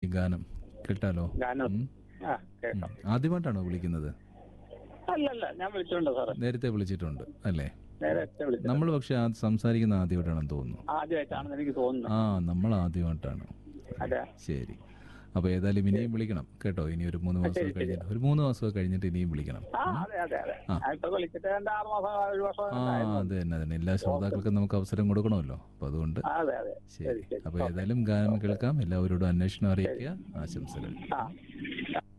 ഗാനം കേട്ടാലോ ഗാനം ഉം. ആ കേൾക്കാം ആദ്യമായിട്ടാണോ വിളിക്കുന്നത് അല്ലല്ല ഞാൻ വിളിച്ചിട്ടുണ്ട് സാറേ നേരത്തെ വിളിച്ചിട്ടുണ്ട് അല്ലേ നേരത്തെ വിളിച്ചു നമ്മൾ പക്ഷെ ആ സംസാരിക്കുന്ന ആദ്യമായിട്ടാണെന്ന് തോന്നുന്നു ആദ്യമായിട്ടാണെന്ന് എനിക്ക് തോന്നുന്നു ആ നമ്മൾ ആദ്യമായിട്ടാണ് അതെ ശരി അപ്പോൾ ഏതായാലും ഇനിയും വിളിക്കണം കേട്ടോ ഇനി ഒരു മൂന്ന് മാസം കഴിഞ്ഞിട്ട് ഒരു മൂന്ന് മാസം കഴിഞ്ഞിട്ട് ഇനിയും വിളിക്കണം ആ അതെ അതെ അതെ ഞാൻ ഇപ്പൊ വിളിച്ചിട്ട് രണ്ട് ആറ് മാസം ഒരു വർഷം ആ അത് തന്നെ അത് തന്നെ എല്ലാ ശ്രോതാക്കൾക്കും നമുക്ക് അവസരം കൊടുക്കണമല്ലോ അപ്പം അതുകൊണ്ട് അതെ അതെ ശരി അപ്പോൾ ഏതായാലും ഗാനം കേൾക്കാം എല്ലാവരോടും അന്വേഷണം അറിയിക്കുക ആശംസകൾ ആ